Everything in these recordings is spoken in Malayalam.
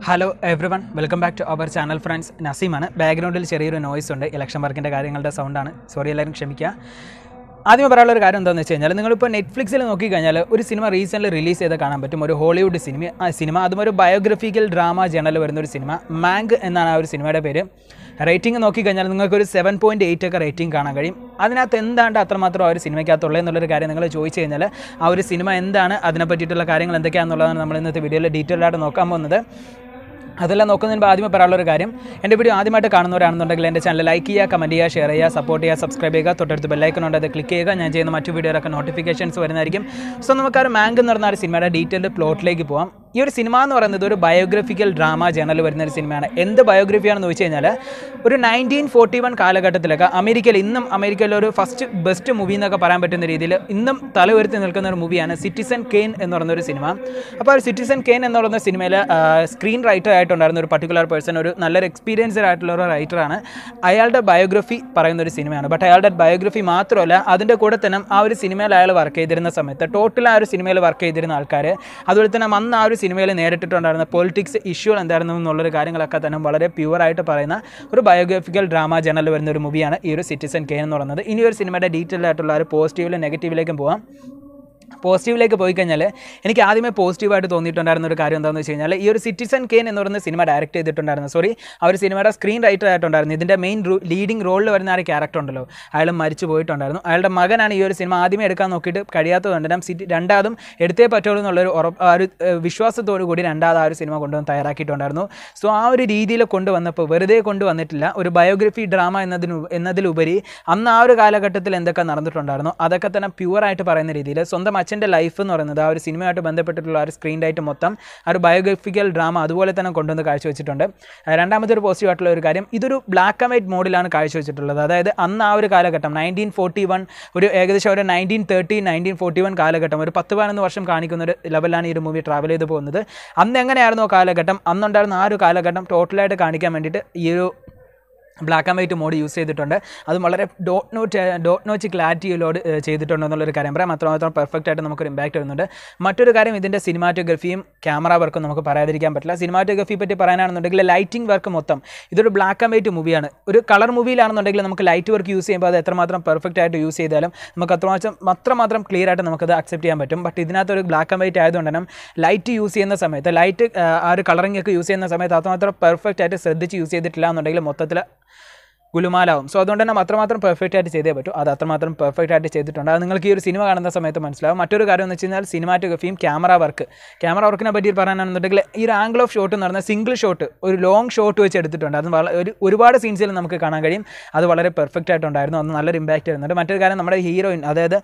hello everyone welcome back to our channel friends നസീമാണ് ബാക്ക്ഗ്രൗണ്ടിൽ ചെറിയൊരു നോയ്സ് ഉണ്ട് ഇലക്ഷൻ വർക്കിൻ്റെ കാര്യങ്ങളുടെ സൗണ്ടാണ് സോറി എല്ലാവരും ക്ഷമിക്കുക ആദ്യം പറയാനുള്ള ഒരു കാര്യം എന്താണെന്ന് വെച്ച് കഴിഞ്ഞാൽ നിങ്ങളിപ്പോൾ നെറ്റ്ഫ്ലിക്സിൽ നോക്കിക്കഴിഞ്ഞാൽ ഒരു സിനിമ റീസെൻ്റ് റിലീസ് ചെയ്ത് കാണാൻ പറ്റും ഒരു ഹോളിവുഡ് സിനിമ ആ സിനിമ അതും ഒരു ബയോഗ്രഫിക്കൽ ഡ്രാമ ജേണൽ വരുന്ന ഒരു സിനിമ മാങ്ക് എന്നാണ് ആ ഒരു സിനിമയുടെ പേര് റേറ്റിംഗ് നോക്കിക്കഴിഞ്ഞാൽ നിങ്ങൾക്ക് ഒരു സെവൻ പോയിൻറ്റ് എയ്റ്റ് ഒക്കെ റേറ്റിംഗ് കാണാൻ കഴിയും അതിനകത്ത് എന്താണ് അത്രമാത്രം ആ ഒരു സിനിമയ്ക്കകത്തുള്ളത് എന്നുള്ളൊരു കാര്യം നിങ്ങൾ ചോദിച്ചു കഴിഞ്ഞാൽ ആ ഒരു സിനിമ എന്താണ് അതിനെ പറ്റിയിട്ടുള്ള കാര്യങ്ങൾ എന്തൊക്കെയാണെന്നുള്ളതാണ് നമ്മൾ ഇന്നത്തെ വീഡിയോയിൽ ഡീറ്റെയിൽ ആയിട്ട് നോക്കാൻ പോകുന്നത് അതെല്ലാം നോക്കുന്നതിന് മുമ്പ് ആദ്യമേ പറയാനുള്ള ഒരു കാര്യം എൻ്റെ വീഡിയോ ആദ്യമായിട്ട് കാണുന്നവരാണെന്നുണ്ടെങ്കിൽ എൻ്റെ ചാനൽ ലൈക്ക് ചെയ്യുക കമൻറ്റ് ചെയ്യുക ഷെയർ ചെയ്യുക സപ്പോർട്ട് ചെയ്യുക സബ്സ്ക്രൈബ് ചെയ്യുക തൊട്ടടുത്ത് ബെല്ലൈക്കൺ ഉണ്ട് അത് ക്ലിക്ക് ചെയ്യുക ഞാൻ ചെയ്യുന്ന മറ്റു വീഡിയോയിലൊക്കെ നോട്ടിഫിക്കേഷൻസ് വരുന്നതായിരിക്കും സോ നമുക്ക് ആ ഒരു മാങ്ക് എന്ന് പറഞ്ഞ ആ ഒരു സിനിമയുടെ ഡീറ്റെയിൽഡ് പ്ലോട്ടിലേക്ക് പോകാം ഈ ഒരു സിനിമ എന്ന് പറയുന്നത് ഒരു ബയോഗ്രഫിക്കൽ ഡ്രാമ ജേണൽ വരുന്ന ഒരു സിനിമയാണ് എന്ത് ബയോഗ്രഫിയാണെന്ന് ചോദിച്ചു കഴിഞ്ഞാൽ ഒരു നയൻറ്റീൻ ഫോർട്ടി വൺ കാലഘട്ടത്തിലൊക്കെ അമേരിക്കയിൽ ഇന്നും അമേരിക്കയിലെ ഒരു ഫസ്റ്റ് ബെസ്റ്റ് മൂവി എന്നൊക്കെ പറയാൻ പറ്റുന്ന രീതിയിൽ ഇന്നും തല ഉയർത്തി നിൽക്കുന്ന ഒരു മൂവിയാണ് സിറ്റിസൺ കെയിൻ എന്ന് പറയുന്ന ഒരു സിനിമ അപ്പോൾ ആ ഒരു സിറ്റിസൺ കെയിൻ എന്ന് പറയുന്ന സിനിമയിൽ സ്ക്രീൻ റൈറ്റർ ആയിട്ടുണ്ടായിരുന്ന ഒരു പർട്ടിക്കുലർ പേഴ്സൺ ഒരു നല്ലൊരു എക്സ്പീരിയൻസ്ഡ് ആയിട്ടുള്ള ഒരു റൈറ്ററാണ് അയാളുടെ ബയോഗ്രഫി പറയുന്ന ഒരു സിനിമയാണ് ബട്ട് അയാളുടെ ബയോഗ്രഫി മാത്രമല്ല അതിൻ്റെ കൂടെ തന്നെ ആ ഒരു സിനിമയിൽ അയാൾ വർക്ക് ചെയ്തിരുന്ന സമയത്ത് ടോട്ടൽ ആ ഒരു സിനിമയിൽ വർക്ക് ചെയ്തിരുന്ന ആൾക്കാർ അതുപോലെ തന്നെ അന്ന് ആ ഒരു സിനിമയിൽ നേരിട്ടിട്ടുണ്ടായിരുന്ന പൊളിറ്റിക്സ് ഇഷ്യൂ എന്തായിരുന്നു എന്നുള്ളൊരു കാര്യങ്ങളൊക്കെ തന്നെ വളരെ പ്യുവറായിട്ട് പറയുന്ന ഒരു ബയോഗ്രഫിക്കൽ ഡ്രാമ ജേണൽ വരുന്ന ഒരു മൂവിയാണ് ഈ ഒരു സിറ്റിസൺ കെ എന്ന് പറയുന്നത് ഇനി ഒരു സിനിമയുടെ ഡീറ്റെയിൽ ആയിട്ടുള്ള ഒരു പോസിറ്റീവിലും നെഗറ്റീവിലേക്കും പോകാം പോസിറ്റീവിലേക്ക് പോയി കഴിഞ്ഞാൽ എനിക്ക് ആദ്യമേ പോസിറ്റീവായിട്ട് തോന്നിയിട്ടുണ്ടായിരുന്ന ഒരു കാര്യം എന്താണെന്ന് വെച്ച് കഴിഞ്ഞാൽ ഈ ഒരു സിറ്റിസൺ കെയിൻ എന്ന് പറയുന്ന സിനിമ ഡയറക്റ്റ് ചെയ്തിട്ടുണ്ടായിരുന്നു സോറി ആ ഒരു സിനിമയുടെ സ്ക്രീൻ റൈറ്റർ ആയിട്ടുണ്ടായിരുന്നു ഇതിൻ്റെ മെയിൻ ലീഡിംഗ് റോളിൽ വരുന്ന ആ ഒരു ക്യാരക്ടർ ഉണ്ടല്ലോ അയാൾ മരിച്ചു പോയിട്ടുണ്ടായിരുന്നു അയാളുടെ മകനാണ് ഈ ഒരു സിനിമ ആദ്യമേ എടുക്കാൻ നോക്കിയിട്ട് കഴിയാത്തതുകൊണ്ട് ഞാൻ സിറ്റി രണ്ടാമതും എടുത്തേ പറ്റുള്ളൂ എന്നുള്ളൊരു ഉറപ്പ് ആ ഒരു ഏഹ്, വിശ്വാസത്തോടു കൂടി രണ്ടാമത് ആ ഒരു സിനിമ കൊണ്ടുവന്ന് തയ്യാറാക്കിയിട്ടുണ്ടായിരുന്നു സോ ആ ഒരു രീതിയിൽ കൊണ്ടുവന്നപ്പോൾ വെറുതെ കൊണ്ടുവന്നിട്ടില്ല ഒരു ബയോഗ്രഫി ഡ്രാമ എന്നതിന് എന്നതിലുപരി അന്ന് ആ ഒരു കാലഘട്ടത്തിൽ എന്തൊക്കെ നടന്നിട്ടുണ്ടായിരുന്നു അതൊക്കെ തന്നെ പ്യുവറായിട്ട് പറയുന്ന രീതിയിൽ സ്വന്തം അച്ഛൻ്റെ ലൈഫ് എന്ന് പറയുന്നത് ആ ഒരു സിനിമയായിട്ട് ബന്ധപ്പെട്ടിട്ടുള്ള ആ ഒരു സ്ക്രീൻ ഡൈറ്റ് മൊത്തം ആ ഒരു ബയോഗ്രഫിക്കൽ ഡ്രാമ അതുപോലെ തന്നെ കൊണ്ടുവന്ന് കാഴ്ചവെച്ചിട്ടുണ്ട് ആ, രണ്ടാമത്തെ ഒരു പോസിറ്റീവ് ആയിട്ടുള്ള ഒരു കാര്യം ഇതൊരു ബ്ലാക്ക് ആൻഡ് വൈറ്റ് മോഡിലാണ് കാഴ്ചവെച്ചിട്ടുള്ളത് അതായത് അന്ന് ആ ഒരു കാലഘട്ടം നയൻറ്റീൻ ഫോർട്ടി വൺ ഒരു ഏകദേശം ഒരു nineteen thirty nineteen forty one കാലഘട്ടം ഒരു പത്ത് പതിനൊന്ന് വർഷം കാണിക്കുന്ന ഒരു ലെവലാണ് ഈ ഒരു മൂവി ട്രാവൽ ചെയ്ത് പോകുന്നത് അന്ന് എങ്ങനെയായിരുന്നു ആ കാലഘട്ടം അന്നുണ്ടായിരുന്ന ആ ഒരു കാലഘട്ടം ടോട്ടലായിട്ട് കാണിക്കാൻ വേണ്ടിയിട്ട് ഈ ഒരു black and white mode use ചെയ്തിട്ടുണ്ട് അത് വളരെ ഡോട്ട് നോട്ട് ഡോട്ട് നോച്ച് ക്ലാരിറ്റിയിലോട് ചെയ്തിട്ടുണ്ട് എന്നുള്ളൊരു കാര്യം പറയാം അത്രമാത്രം പെർഫെക്റ്റ് ആയിട്ട് നമുക്കൊരു ഇമ്പാക്റ്റ് വരുന്നുണ്ട് മറ്റൊരു കാര്യം ഇതിൻ്റെ സിനിമാറ്റോഗ്രഫിയും ക്യാമറ വർക്കും നമുക്ക് പറയാതിരിക്കാൻ പറ്റില്ല സിനിമാറ്റോഗ്രഫി പറ്റി പറയാനാണെന്നുണ്ടെങ്കിൽ ലൈറ്റിംഗ് വർക്ക് മൊത്തം ഇതൊരു ബ്ലാക്ക് ആൻഡ് വൈറ്റ് മൂവിയാണ് ഒരു കളർ മൂവിയിലാണെന്നുണ്ടെങ്കിൽ നമുക്ക് ലൈറ്റ് വർക്ക് യൂസ് ചെയ്യുമ്പോൾ അത് എത്രമാത്രം പെർഫെക്റ്റ് ആയിട്ട് യൂസ് ചെയ്താലും നമുക്ക് അത്രമാത്രം അത്രമാത്രം ക്ലിയർ ആയിട്ട് നമുക്കത് അക്സെപ്റ്റ് ചെയ്യാൻ പറ്റും ബട്ട് ഇതിനകത്ത് ഒരു ബ്ലാക്ക് ആൻഡ് വൈറ്റ് ആയതുകൊണ്ട് തന്നെ ലൈറ്റ് യൂസ് ചെയ്യുന്ന സമയത്ത് ലൈറ്റ് ആ ഒരു കളറിംഗ് ഒക്കെ യൂസ് ചെയ്യുന്ന സമയത്ത് അത്രമാത്രം പെർഫെക്റ്റ് ആയിട്ട് ശ്രദ്ധിച്ച് യൂസ് ചെയ്തിട്ടില്ല എന്നുണ്ടെങ്കിൽ മൊത്തത്തിൽ ഗുലുമാലാവും സോ അതുകൊണ്ട് തന്നെ അത്രമാത്രം പെർഫെക്റ്റ് ആയിട്ട് ചെയ്തേ പറ്റൂ അത് അത്രമാത്രം പെർഫെക്റ്റ് ആയിട്ട് ചെയ്തിട്ടുണ്ട് അത് നിങ്ങൾക്ക് ഈ ഒരു സിനിമ കാണുന്ന സമയത്ത് മനസ്സിലാവും മറ്റൊരു കാര്യം എന്ന് വെച്ച് കഴിഞ്ഞാൽ സിനിമാറ്റോഗ്രഫിയും ക്യാമറ വർക്ക് ക്യാമറ വർക്കിനെ പറ്റി പറയാനാണെന്നുണ്ടെങ്കിൽ ഈ ഒരു ആംഗിൾ ഓഫ് ഷോട്ട് എന്ന് പറഞ്ഞാൽ സിംഗിൾ ഷോട്ട് ഒരു ലോങ് ഷോട്ട് വെച്ച് എടുത്തിട്ടുണ്ട് അത് വള- ഒരു ഒരുപാട് സീൻസിൽ നമുക്ക് കാണാൻ കഴിയും അത് വളരെ പെർഫെക്റ്റ് ആയിട്ടുണ്ടായിരുന്നു അത് നല്ലൊരു ഇമ്പാക്റ്റ് വരുന്നുണ്ട് മറ്റൊരു കാര്യം നമ്മുടെ ഹീറോയിൻ അതായത്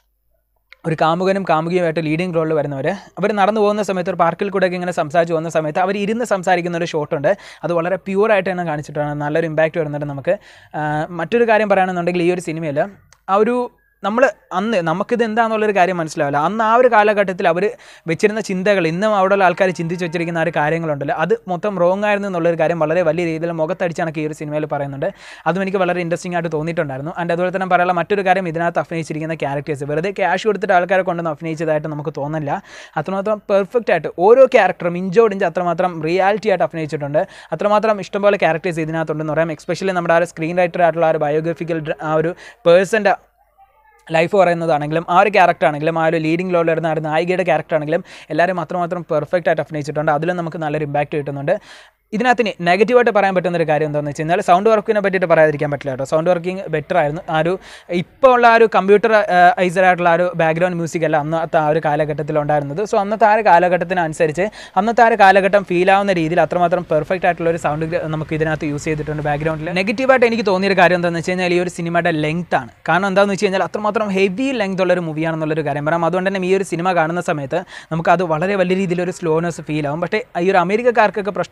ഒരു കാമുകനും കാമുകിയുമായിട്ട് ലീഡിംഗ് റോളിൽ വരുന്നവർ അവർ നടന്നു പോകുന്ന സമയത്ത് ഒരു പാർക്കിൽ കൂടെയൊക്കെ ഇങ്ങനെ സംസാരിച്ച് പോകുന്ന സമയത്ത് അവർ ഇരുന്ന് സംസാരിക്കുന്ന ഒരു ഷോട്ടുണ്ട് അത് വളരെ പ്യൂറായിട്ട് തന്നെ കാണിച്ചിട്ടാണ് നല്ലൊരു ഇമ്പാക്റ്റ് വരുന്നുണ്ട് നമുക്ക് ആ, മറ്റൊരു കാര്യം പറയുകയാണെന്നുണ്ടെങ്കിൽ ഈ ഒരു സിനിമയിൽ ആ ഒരു നമ്മൾ അന്ന് നമുക്കിത് എന്താണെന്നുള്ളൊരു കാര്യം മനസ്സിലാവില്ല അന്ന് ആ ഒരു കാലഘട്ടത്തിൽ അവർ വെച്ചിരുന്ന ചിന്തകൾ ഇന്നും അവിടെയുള്ള ആൾക്കാർ ചിന്തിച്ച് വെച്ചിരിക്കുന്ന ആ ഒരു കാര്യങ്ങളുണ്ടല്ലോ അത് മൊത്തം റോങ് ആയിരുന്നു എന്നുള്ളൊരു കാര്യം വളരെ വലിയ രീതിയിൽ മുഖത്തടിച്ചാണ് ഈ ഒരു സിനിമയിൽ പറയുന്നുണ്ട് അതും എനിക്ക് വളരെ ഇൻട്രസ്റ്റിംഗ് ആയിട്ട് തോന്നിയിട്ടുണ്ടായിരുന്നു ആൻഡ് അതുപോലെ തന്നെ പറയാനുള്ള മറ്റൊരു കാര്യം ഇതിനകത്ത് അഭിനയിച്ചിരിക്കുന്ന ക്യാരക്ടേഴ്സ് വെറുതെ ക്യാഷ് കൊടുത്തിട്ട് ആൾക്കാരെ കൊണ്ടൊന്നും അഭിനയിച്ചതായിട്ട് നമുക്ക് തോന്നില്ല അത്രമാത്രം പെർഫെക്റ്റ് ആയിട്ട് ഓരോ ക്യാരക്ടറും ഇഞ്ചോട് ഇഞ്ച് അത്രമാത്രം റിയാലിറ്റി ആയിട്ട് അഭിനയിച്ചിട്ടുണ്ട് അത്രമാത്രം ഇഷ്ടംപോലെ ക്യാരക്ടേഴ്സ് ഇതിനകത്തുണ്ടെന്ന് പറയാം എസ്പെഷ്യലി നമ്മുടെ ആ ഒരു സ്ക്രീൻ റൈറ്റർ ആയിട്ടുള്ള ആ ഒരു ബയോഗ്രഫിക്കൽ ആ ഒരു പേഴ്സൻ്റെ ലൈഫ് പറയുന്നതാണെങ്കിലും ആ ഒരു ക്യാരക്ടർ ആണെങ്കിലും ആ ഒരു ലീഡിംഗ് റോളിൽ വരുന്ന ആ ഒരു നായികയുടെ ക്യാരക്ടർ ആണെങ്കിലും എല്ലാവരും അത്രമാത്രം പെർഫെക്റ്റ് ആയിട്ട് അഭിനയിച്ചിട്ടുണ്ട് അതിലും നമുക്ക് നല്ലൊരു ഇമ്പാക്റ്റ് കിട്ടുന്നുണ്ട് ഇതിനകത്ത് ഇനി നെഗറ്റീവായിട്ട് പറയാൻ പറ്റുന്ന ഒരു കാര്യം എന്താണെന്ന് വെച്ച് കഴിഞ്ഞാൽ സൗണ്ട് വർക്കിനെ പറ്റിയിട്ട് പറയാതിരിക്കാൻ പറ്റില്ല കേട്ടോ സൗണ്ട് വർക്കിംഗ് ബെറ്റർ ആയിരുന്നു ആ ഒരു ഇപ്പോൾ ഉള്ള ആ ഒരു കമ്പ്യൂട്ടർ ഐസർ ആയിട്ടുള്ള ആ ഒരു ബാക്ക്ഗ്രൗണ്ട് മ്യൂസിക് അല്ല അന്നത്തെ ആ ഒരു കാലഘട്ടത്തിൽ ഉണ്ടായിരുന്നത് സോ അന്നത്തെ ആ ഒരു കാലഘട്ടത്തിനനുസരിച്ച് അന്നത്തെ ആ ഒരു കാലഘട്ടം ഫീൽ ആവുന്ന രീതിയിൽ അത്രമാത്രം പെർഫെക്റ്റ് ആയിട്ടുള്ള ഒരു സൗണ്ട് നമുക്ക് ഇതിനകത്ത് യൂസ് ചെയ്തിട്ടുണ്ട് ബാക്ക്ഗ്രൗണ്ടിൽ നെഗറ്റീവായിട്ട് എനിക്ക് തോന്നിയൊരു കാര്യം എന്താണെന്ന് വെച്ച് കഴിഞ്ഞാൽ ഈ ഒരു സിനിമയുടെ ലെങ്ത് ആണ് കാരണം എന്താണെന്ന് വെച്ച് കഴിഞ്ഞാൽ അത്രമാത്രം ഹെവി ലെങ്ത് ഉള്ള ഒരു മൂവിയാണെന്നുള്ളൊരു കാര്യം പറയാം അതുകൊണ്ട് തന്നെ ഈ ഒരു സിനിമ കാണുന്ന സമയത്ത് നമുക്ക് അത് വളരെ വലിയ രീതിയിൽ ഒരു സ്ലോനെസ് ഫീൽ ആവും പക്ഷേ ഈ ഒരു അമേരിക്കക്കാർക്കൊക്കെ പ്രശ്നമല്ല അവർ ഈ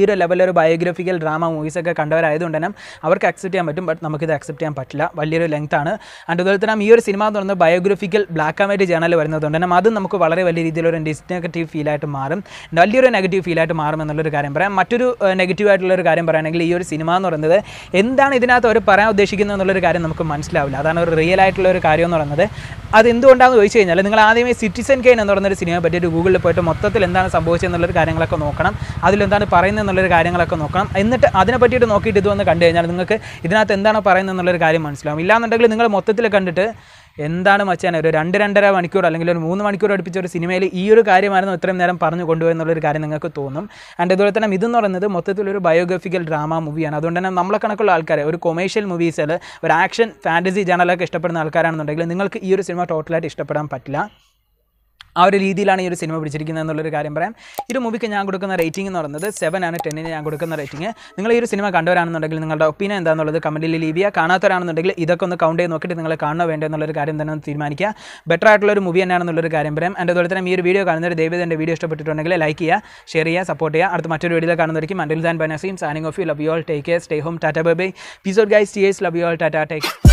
ഒരു ലെവലിൽ ഒരു ബയോഗ്രഫിക്കൽ ഡ്രാമ മൂവീസ് ഒക്കെ കണ്ടവരായതുകൊണ്ട് തന്നെ അവർക്ക് അക്സെപ്റ്റ് ചെയ്യാൻ പറ്റും ബട്ട് നമുക്കിത് അക്സെപ്റ്റ് ചെയ്യാൻ പറ്റില്ല വലിയൊരു ലെങ്ത് ആണ് ആൻഡ് അതുപോലെ തന്നെ ഈ ഒരു സിനിമ എന്ന് പറയുന്നത് biographical black and white journal വരുന്നതുകൊണ്ട് തന്നെ അതും നമുക്ക് വളരെ വലിയ രീതിയിലൊരു ഡിസ്നെഗറ്റീവ് ഫീലായിട്ട് മാറും വലിയൊരു നെഗറ്റീവ് ഫീലായിട്ട് മാറും എന്നുള്ളൊരു കാര്യം പറയാം മറ്റൊരു നെഗറ്റീവ് ആയിട്ടുള്ള ഒരു കാര്യം പറയുകയാണെങ്കിൽ ഈ ഒരു സിനിമ എന്ന് പറയുന്നത് എന്താണ് ഇതിനകത്ത് അവർ പറയാൻ ഉദ്ദേശിക്കുന്നത് എന്നുള്ളൊരു കാര്യം നമുക്ക് മനസ്സിലാവില്ല അതാണ് ഒരു റിയൽ ആയിട്ടുള്ള ഒരു കാര്യം എന്ന് പറയുന്നത് അത് എന്തുകൊണ്ടാണെന്ന് ചോദിച്ചു കഴിഞ്ഞാൽ നിങ്ങൾ ആദ്യമേ സിറ്റിസൺ കെയിൻ എന്ന് പറയുന്ന ഒരു സിനിമയെ പറ്റിയിട്ട് ഗൂഗിളിൽ പോയിട്ട് മൊത്തത്തിൽ എന്താണ് സംഭവിച്ചത് എന്നുള്ളൊരു കാര്യങ്ങളൊക്കെ നോക്കണം അതിലെന്താണ് പറയുന്നത് എന്നുള്ളൊരു കാര്യങ്ങളൊക്കെ നോക്കണം എന്നിട്ട് അതിനെ പറ്റിയിട്ട് നോക്കിയിട്ട് ഇത് വന്ന് കണ്ടു കഴിഞ്ഞാൽ നിങ്ങൾക്ക് ഇതിനകത്ത് എന്താണ് പറയുന്നത് എന്നുള്ളൊരു കാര്യം മനസ്സിലാവും ഇല്ലാന്നുണ്ടെങ്കിൽ നിങ്ങൾ മൊത്തത്തിൽ കണ്ടിട്ട് എന്താണ് മച്ചാനെ ഒരു രണ്ട് രണ്ടര മണിക്കൂർ അല്ലെങ്കിൽ ഒരു മൂന്ന് മണിക്കൂർ അടുപ്പിച്ച ഒരു സിനിമയിൽ ഈ ഒരു കാര്യമായിരുന്നു ഇത്രയും നേരം പറഞ്ഞു കൊണ്ടുപോയി എന്നുള്ളൊരു കാര്യം നിങ്ങൾക്ക് തോന്നും ആൻഡ് അതുപോലെ തന്നെ ഇതെന്ന് പറയുന്നത് മൊത്തത്തിൽ ഒരു ബയോഗ്രഫിക്കൽ ഡ്രാമ മൂവിയാണ് അതുകൊണ്ട് തന്നെ നമ്മളെ കണക്കുള്ള ആൾക്കാരെ ഒരു കൊമേഴ്ഷ്യൽ മൂവീസിൽ ഒരു ആക്ഷൻ ഫാൻറ്റസി ജേണലൊക്കെ ഇഷ്ടപ്പെടുന്ന ആൾക്കാരാണെന്നുണ്ടെങ്കിൽ നിങ്ങൾക്ക് ഈ ഒരു സിനിമ ടോട്ടലായിട്ട് ഇഷ്ടപ്പെടാൻ പറ്റില്ല ആ ഒരു രീതിയിലാണ് ഈ ഒരു സിനിമ പിടിച്ചിരിക്കുന്നത് എന്നുള്ളൊരു കാര്യം പറയാം ഈ ഒരു മൂവിക്ക് ഞാൻ കൊടുക്കുന്ന റേറ്റിംഗ് എന്ന് പറയുന്നത് സെവൻ ആണ് ടെന്നിന് ഞാൻ കൊടുക്കുന്ന റേറ്റിംഗ് നിങ്ങൾ ഈ ഒരു സിനിമ കണ്ടവരാണെന്നുണ്ടെങ്കിൽ നിങ്ങളുടെ ഒപ്പീനിയൻ എന്താണെന്നുള്ളത് കമൻറ്റിൽ ലീവ് ചെയ്യുക കാണാത്തവരാണെന്നുണ്ടെങ്കിൽ ഇതൊക്കെ ഒന്ന് കൗണ്ട് ചെയ്ത് നോക്കിയിട്ട് നിങ്ങൾ കാണണോ വേണ്ടോ എന്നുള്ളൊരു കാര്യം തന്നെ ഒന്ന് തീരുമാനിക്കുക ബെറ്റർ ആയിട്ടുള്ള ഒരു മൂവി തന്നെയാണെന്നുള്ളൊരു കാര്യം പറയാം എൻ്റെ അതുപോലെ തന്നെ ഈ ഒരു വീഡിയോ കാണുന്നവർ ദയവേത് എൻ്റെ വീഡിയോ ഇഷ്ടപ്പെട്ടിട്ടുണ്ടെങ്കിൽ ലൈക്ക് ചെയ്യുക ഷെയർ ചെയ്യുക സപ്പോർട്ട് ചെയ്യുക അടുത്ത മറ്റൊരു വീഡിയോ കാണുന്നവരിക്കും അൻഡിൽ ദാൻ ബനസീം signing off you love you all take care stay home tata bye bye peace out guys T S love you all tata take